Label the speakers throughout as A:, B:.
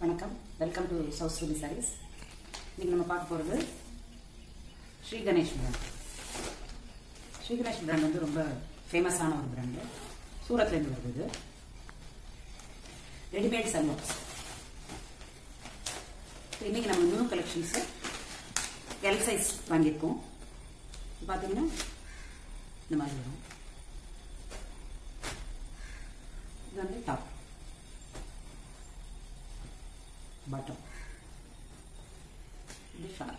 A: வணக்கம் welcome to south studio sarees இன்னைக்கு நம்ம பார்க்க போகிறது ஸ்ரீ கணேஷ் பிராண்ட் ஸ்ரீ கணேஷ் பிராண்ட் வந்து ரொம்ப ஃபேமஸான ஒரு பிராண்டு சூரத்லேருந்து வருது இது ரெடிமேட் சல்வார்ஸ் இன்னைக்கு நம்ம நியூ கலெக்ஷன்ஸு எல் சைஸ் வாங்கியிருக்கோம் பார்த்தீங்கன்னா இந்த மாதிரி வரும் இது வந்து டாப் bottom. The shawl.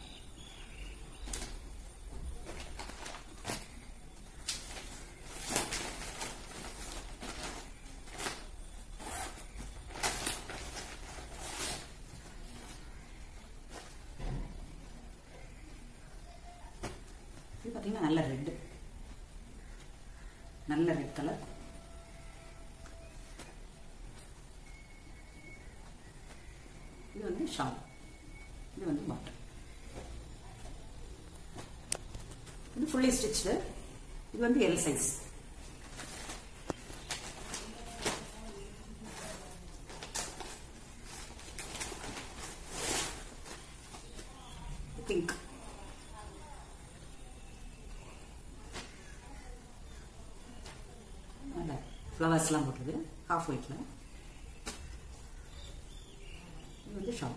A: இது பார்த்தீங்கன்னா நல்ல ரெட்டு நல்ல ரெட் கலர் இது வந்து ஷால் இது வந்து பாட்டம் இது ஃபுல்லி ஸ்டிச்சு இது வந்து எல் சைஸ் பிங்க் ஃப்ளவர்ஸ்லாம் போட்டுருது ஹாஃப் ஒயிட்ல இது வந்து ஷால்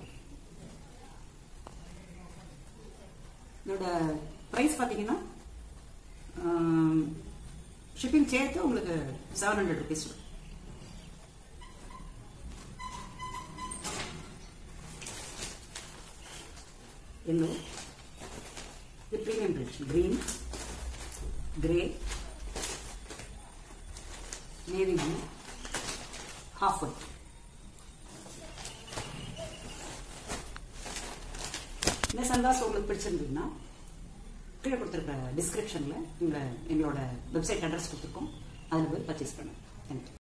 A: இதோட ப்ரைஸ் பார்த்தீங்கன்னா ஷிப்பிங் சேர்த்து உங்களுக்கு செவன் ஹண்ட்ரட் ருபீஸ் வரும் எல்லோ இது premium rich green grey navy blue half white இந்த சந்தாஸ் உங்களுக்கு பிடிச்சிருந்ததுன்னா கீழே கொடுத்துருக்க டிஸ்கிரிப்ஷனில் எங்களை எங்களோட வெப்சைட் அட்ரஸ் கொடுத்துருக்கோம் அதில் போய் பர்ச்சேஸ் பண்ணுங்க தேங்க்யூ